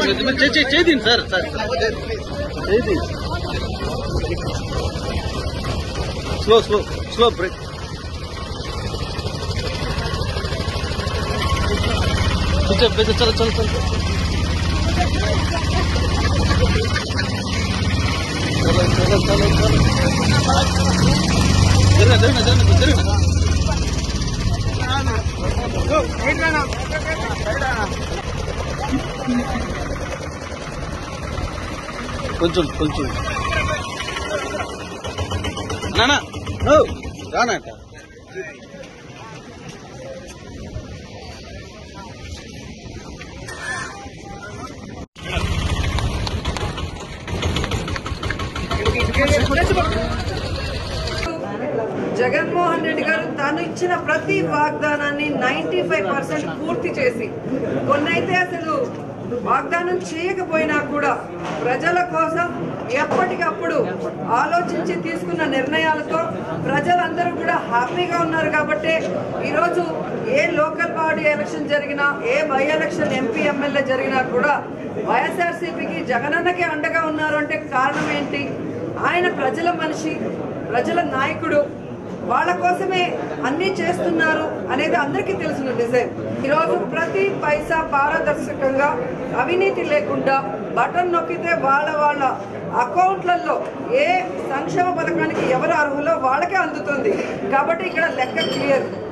చేయండి sir sir చేయండి slow slow slow brake చలో చలో చలో చలో చలో చలో చలో జరిగిన జరిగిన జరిగిన జరిగిన కొంచెం కొంచెం నానా నో రానట జగన్మోహన్ రెడ్డి గారు తాను ఇచ్చిన ప్రతి వాగ్దానాన్ని నైన్టీ ఫైవ్ పర్సెంట్ పూర్తి చేసి కొన్నైతే అసలు వాగ్దానం చేయకపోయినా కూడా ప్రజల కోసం ఎప్పటికప్పుడు ఆలోచించి తీసుకున్న నిర్ణయాలతో ప్రజలందరూ కూడా హ్యాపీగా ఉన్నారు కాబట్టి ఈరోజు ఏ లోకల్ బాడీ ఎలక్షన్ జరిగినా a by election MP MLA జరిగినా కూడా వైఎస్ఆర్సీపీకి జగనన్నకి అండగా ఉన్నారు అంటే కారణం ఏంటి ఆయన ప్రజల మనిషి ప్రజల నాయకుడు వాళ్ళ కోసమే అన్ని చేస్తున్నారు అనేది అందరికీ తెలిసిన నిజం ఈరోజు ప్రతి పైసా పారదర్శకంగా అవినీతి లేకుండా బటన్ నొక్కితే వాళ్ళ వాళ్ళ అకౌంట్లలో ఏ సంక్షేమ పథకానికి ఎవరు అర్హులో వాళ్ళకే అందుతుంది కాబట్టి ఇక్కడ లెక్క క్లియర్